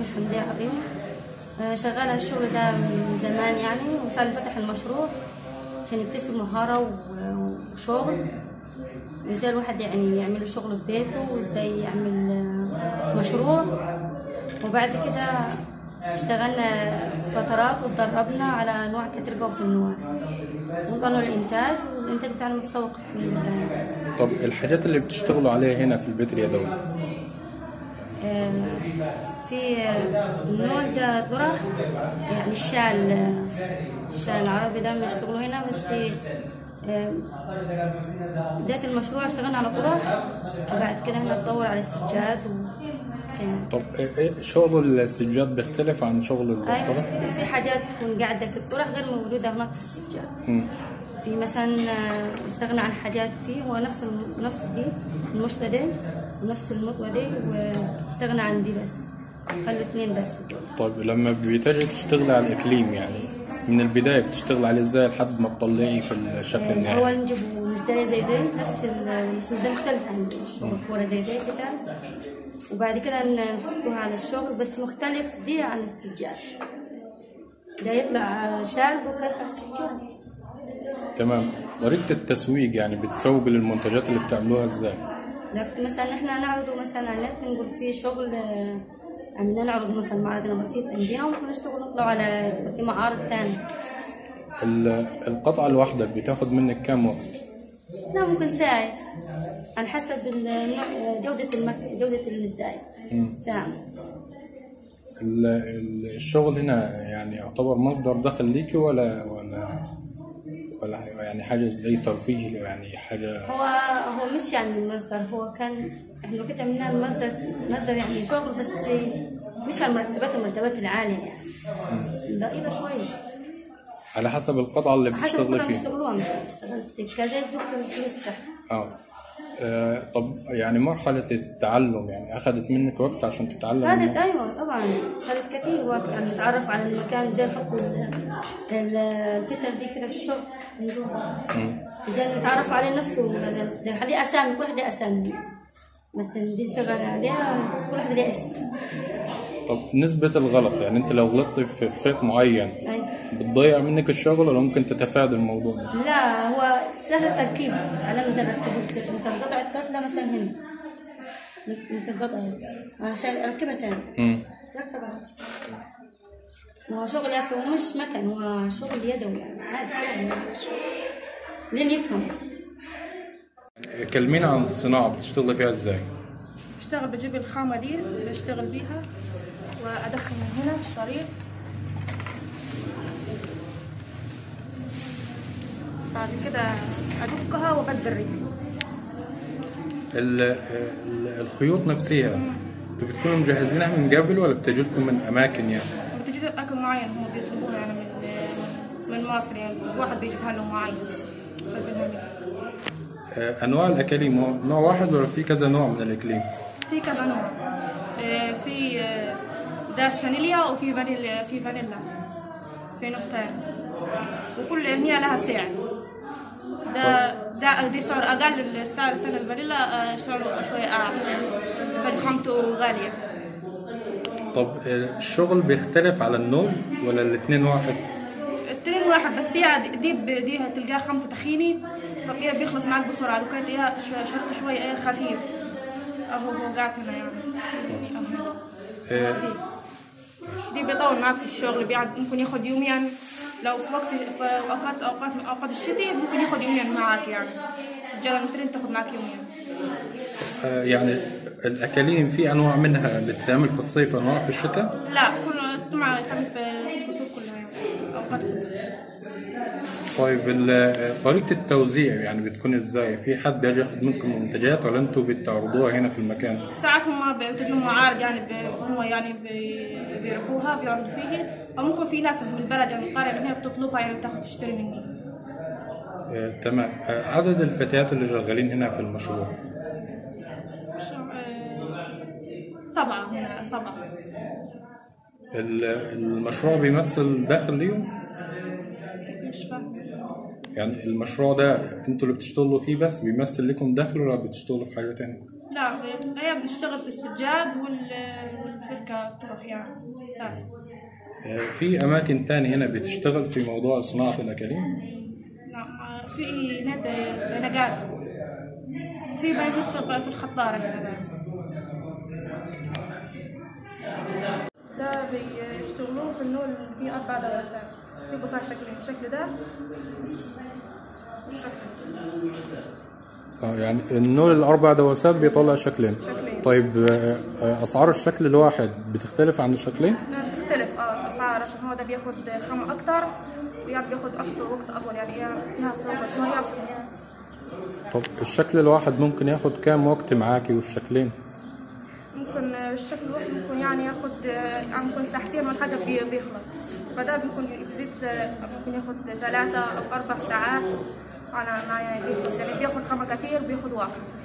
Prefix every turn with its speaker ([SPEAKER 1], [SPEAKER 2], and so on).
[SPEAKER 1] حمدية عظيم آه، شغالة الشغل ده من زمان يعني وصار فتح المشروع عشان يكتسب مهارة و- وشغل وازاي الواحد يعني يعمل شغل في بيته وازاي يعمل آه، مشروع وبعد كده اشتغلنا فترات وتدربنا على انواع كتير جوه في النوع وصلنا الانتاج والانتاج بتاعنا متسوق الحمد لله
[SPEAKER 2] طب الحاجات اللي بتشتغلوا عليها هنا في البيت اليدوي
[SPEAKER 1] آه، في آه، النوع ده ذرة يعني الشال آه، الشال العربي ده بنشتغله هنا بس آه، بداية المشروع اشتغلنا على ذرة وبعد كده هنا ندور على السجاد وكده.
[SPEAKER 2] طب إيه- إيه شغل السجاد بيختلف عن شغل
[SPEAKER 1] أيوة
[SPEAKER 2] البطلة؟
[SPEAKER 1] في حاجات تكون قاعدة في الطرح غير موجودة هناك في السجاد
[SPEAKER 2] مم.
[SPEAKER 1] في مثلا آه، استغنى عن حاجات فيه هو نفس الم- نفس دي المشطة دي ونفس المطوة دي واستغنى عن دي بس خلوا اثنين بس دول
[SPEAKER 2] طيب لما بتجي تشتغل على الإقليم يعني من البداية بتشتغل عليه ازاي لحد ما تطلعيه في الشكل
[SPEAKER 1] آه،
[SPEAKER 2] النهائي؟
[SPEAKER 1] أول نجيب مزداية زي دي نفس ال- بس مزداية مختلفة عن الشغل كورة زي دي كده وبعد كده نحطوها على الشغل بس مختلف دي عن السجاد ده يطلع شال بكرة يطلع السجاد
[SPEAKER 2] تمام طريقة التسويق يعني بتسوق للمنتجات اللي بتعملوها ازاي؟
[SPEAKER 1] لكن مثلا احنا نعرضه مثلا على النت نقول في شغل آه، عملنا نعرض مثلا معرضنا بسيط عندنا وممكن نشتغل نطلع على في معارض تانية
[SPEAKER 2] ال- القطعة الواحدة بتاخد منك كام وقت؟
[SPEAKER 1] لا ممكن ساعة على حسب النوع- جودة المك... جودة المزداية ساعة مثلا
[SPEAKER 2] ال- ال- الشغل هنا يعني يعتبر مصدر دخل ليكي ولا ولا ولا يعني حاجة زي ترفيه يعني حاجة
[SPEAKER 1] هو هو مش يعني المصدر هو كان احنا كده عملنا المصدر مصدر يعني شغل بس مش على المرتبات المرتبات العالية يعني ضئيلة شوية
[SPEAKER 2] على حسب القطعة اللي
[SPEAKER 1] حسب
[SPEAKER 2] بتشتغل
[SPEAKER 1] كنا
[SPEAKER 2] فيها
[SPEAKER 1] بنشتغلوها مثلا اشتغلت كذا يدوك الفلوس بتاعتها
[SPEAKER 2] اه آه، طب يعني مرحلة التعلم يعني أخذت منك وقت عشان تتعلم
[SPEAKER 1] خدت ايوه طبعا خدت كتير وقت يعني نتعرف على المكان ازاي نحط ال- ال- الفتر دي كده في الشغل نروح. ازاي نتعرف عليه نفسه ده- ده ليه اسامي كل واحد ليه اسامي بس دي شغالة عليها كل واحد ليه اسم
[SPEAKER 2] طب نسبة الغلط يعني أنت لو غلطت في في خيط معين
[SPEAKER 1] أيوة.
[SPEAKER 2] بتضيع منك الشغل ولا ممكن تتفادى الموضوع ده؟
[SPEAKER 1] لا هو سهل تركيبه تعلمنا ازاي نركب الفتلة. مثلا قطعة فتلة مثلا هنا مثلا قطعة انا شا- اركبها تاني
[SPEAKER 2] مم.
[SPEAKER 1] ركب هو شغل ياسر هو مش مكن هو شغل يدوي يعني عادي سهل يعني مش لين يفهم
[SPEAKER 2] كلمينا عن الصناعة بتشتغلي فيها ازاي؟
[SPEAKER 3] بشتغل بجيب الخامة دي بشتغل بيها وأدخل من هنا الشريط بعد كده أدقها وأبدل رجلي
[SPEAKER 2] ال- ال- الخيوط نفسها انتوا بتكونوا مجهزينها من قبل ولا بتجيلكم من أماكن يعني؟
[SPEAKER 3] بتجي أكل معين هم بيطلبوها يعني من من مصر يعني واحد بيجيبها لهم معين طيبينها منه.
[SPEAKER 2] آه، أنواع الأكاليم هو نوع واحد ولا في كذا نوع من الإكليم؟
[SPEAKER 3] في كذا نوع آه، في آه، ده شانيليا وفي فانيليا في فانيلا في نوع تاني وكل هي لها سعر ده ده دي سعر اقل السعر الثاني الفانيلا آه، سعره شويه اعلى فخامته غاليه
[SPEAKER 2] طب آه، الشغل بيختلف على النوع ولا الاتنين واحد؟
[SPEAKER 3] التنين واحد بس هي دي دي, دي تلقاها خامته تخيني فهي بيخلص معاك بسرعه لو كانت هي شو- شرط شويه ايه خفيف اهو هو قاعد هنا يعني أهو.
[SPEAKER 2] آه،
[SPEAKER 3] دي بيطول معاك في الشغل بيقعد ممكن ياخد يومين لو في وقت في اوقات اوقات من اوقات الشتاء ممكن ياخد يومين معاك يعني السجادة المترين تاخد معاك يومين
[SPEAKER 2] آه، يعني الأكاليم في أنواع منها بتتعمل في الصيف وأنواع في الشتاء؟
[SPEAKER 3] لا كل مع تعمل في الفصول كلها يعني اوقات كلها.
[SPEAKER 2] طيب ال- طريقة التوزيع يعني بتكون ازاي؟ في حد بيجي ياخد منكم منتجات ولا انتوا بتعرضوها هنا في المكان؟
[SPEAKER 3] ساعات هم بتجوا معارض يعني ب- هم يعني بي- بيروحوها بيعرضوا فيه او ممكن في ناس من البلد يعني القرية من هنا بتطلبها يعني بتاخد تشتري مني
[SPEAKER 2] آه، تمام آه، عدد الفتيات اللي شغالين هنا في المشروع
[SPEAKER 3] مش- آه، سبعة هنا سبعة
[SPEAKER 2] ال- المشروع بيمثل دخل ليهم؟
[SPEAKER 3] مش فاهمة
[SPEAKER 2] يعني المشروع ده انتوا اللي بتشتغلوا فيه بس بيمثل لكم دخل ولا بتشتغلوا في حاجة تانية؟
[SPEAKER 3] لا هي بنشتغل في السجاد وال- والفركة تروح يعني بس
[SPEAKER 2] آه، في أماكن تاني هنا بتشتغل في موضوع صناعة الأكاليم
[SPEAKER 3] لا آه، في نادي في نقاد في بنات في في الخطارة هنا بس ده بيشتغلوه في النول اللي فيه أربع دواسات بيبقوا فيها شكلين الشكل ده والشكل
[SPEAKER 2] آه، يعني النول الأربع دواسات بيطلع شكلين
[SPEAKER 3] شكلين.
[SPEAKER 2] طيب آه، آه، أسعار الشكل الواحد بتختلف عن الشكلين؟
[SPEAKER 3] لا بتختلف اه الأسعار عشان هو ده بياخد خم أكتر وياك بياخد أكتر وقت أطول يعني هي فيها صعوبة شوية عشان هي
[SPEAKER 2] طب الشكل الواحد ممكن ياخد كام وقت معاكي والشكلين؟
[SPEAKER 3] ممكن الشكل الواحد ممكن يعني ياخد يعني ممكن ساعتين ولا حاجة بي- بيخلص فده ممكن بيزيد ممكن ياخد ثلاثة أو أربع ساعات على ما يعني بيخلص يعني بياخد خمسة كتير بياخد واحد